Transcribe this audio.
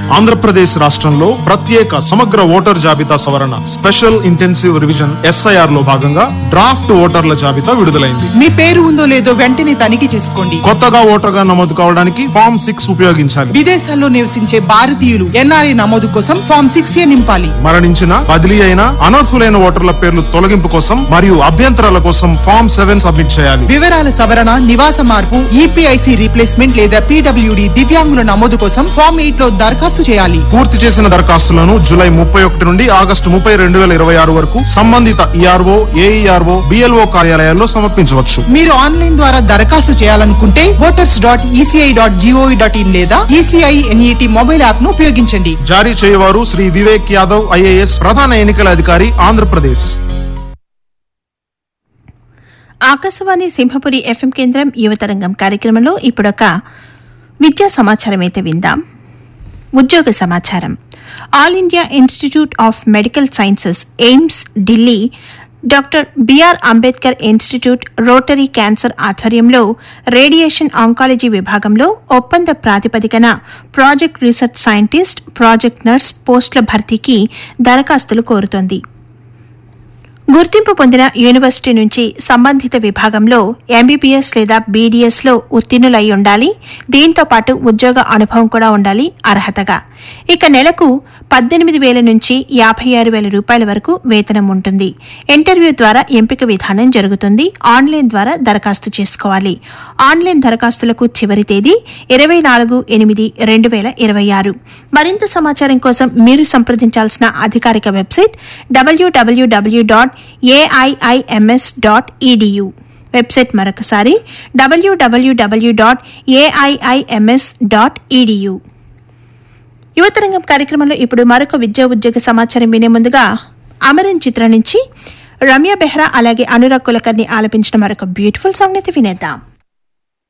ఆంధ్రప్రదేశ్ రాష్ట్రంలో ప్రత్యేక సమగ్ర ఓటర్ జాబితా సవరణ స్పెషల్ ఇంటెన్సివ్ రివిజన్ ఎస్ఐఆర్ లో భాగంగా డ్రాఫ్ట్ ఓటర్ల జాబితా విడుదలైంది మీ పేరు ఉందో లేదో వెంటనే తనిఖీ చేసుకోండి కొత్తగా ఓటర్గా నమోదు కావడానికి ఫామ్ సిక్స్ ఉపయోగించాలి విదేశాల్లో నివసించే భారతీయులు ఎన్ఆర్ఐ నమోదు కోసం ఫామ్ సిక్స్ ఏ నింపాలి మరణించిన బదిలీ అయిన అనర్హులైన ఓటర్ల పేర్లు తొలగింపు కోసం మరియు అభ్యంతరాల కోసం ఫామ్ సెవెన్ సబ్మిట్ చేయాలి వివరాల సవరణ నివాస మార్పు ఈపీఐసి రీప్లేస్మెంట్ లేదా పీడబ్ల్యూడి దివ్యాంగుల నమోదు కోసం ఫామ్ ఎయిట్ లో దరఖాస్తు చేయాలి పూర్తి చేసిన దరఖాస్తులను జూలై ముప్పై ఒకటి నుండి ఆగస్టు ముప్పై రెండు వేల ఇరవై ఆరు వరకు సంబంధిత ఈఆర్ఓ ఏఈఆర్ఓ బిఎల్ఓ కార్యాలయాల్లో సమర్పించవచ్చు మీరు ఆన్లైన్ ద్వారా దరఖాస్తు చేయాలనుకుంటే voters dot ECI dot GOV dot in లేదా ఈసీఐ ఎన్ఈటి మొబైల్ యాప్ ను ఉపయోగించండి జారీ చేయవారు శ్రీ వివేక్ యాదవ్ ఐఏఎస్ ప్రధాన ఎన్నికల అధికారి ఆంధ్రప్రదేశ్ ఆకాశవాణి సింహపురి ఎఫ్ఎం కేంద్రం యువతరంగం కార్యక్రమంలో ఇప్పుడొక విద్యా సమాచారం అయితే విందాం ఉద్యోగ సమాచారం all India institute of medical sciences AIIMS Delhi doctor BR Ambedkar institute rotary cancer ఆధ్వర్యంలో రేడియేషన్ ఆంకాలజీ విభాగంలో ఒప్పంద ప్రాతిపదికన project research scientist project nurse పోస్టుల భర్తీకి దరఖాస్తులు కోరుతోంది గుర్తింపు పొందిన యూనివర్సిటీ నుంచి సంబంధిత విభాగంలో ఎంబీబీఎస్ లేదా బీడీఎస్లో ఉత్తీర్ణులై ఉండాలి దీంతో పాటు ఉద్యోగ అనుభవం కూడా ఉండాలి అర్హతగా ఇక నెలకు పద్దెనిమిది వేల నుంచి యాభై ఆరు వేల రూపాయల వరకు వేతనం ఉంటుంది ఇంటర్వ్యూ ద్వారా ఎంపిక విధానం జరుగుతుంది ఆన్లైన్ ద్వారా దరఖాస్తు చేసుకోవాలి ఆన్లైన్ దరఖాస్తులకు చివరి తేదీ ఇరవై నాలుగు ఎనిమిది రెండు వేల ఇరవై ఆరు మరింత సమాచారం కోసం మీరు సంప్రదించాల్సిన అధికారిక website W W W dot AIIMS dot EDU website మరొకసారి W W W dot AIIMS dot EDU యువతరంగం కార్యక్రమంలో ఇప్పుడు మరొక విద్యా ఉద్యోగ సమాచారం వినే ముందుగా అమరన్ చిత్రం నుంచి రమ్య బెహ్రా అలాగే అనురాగ్ కులకర్ని ఆలపించిన మరొక బ్యూటిఫుల్ సాంగ్ అయితే వినేద్దాం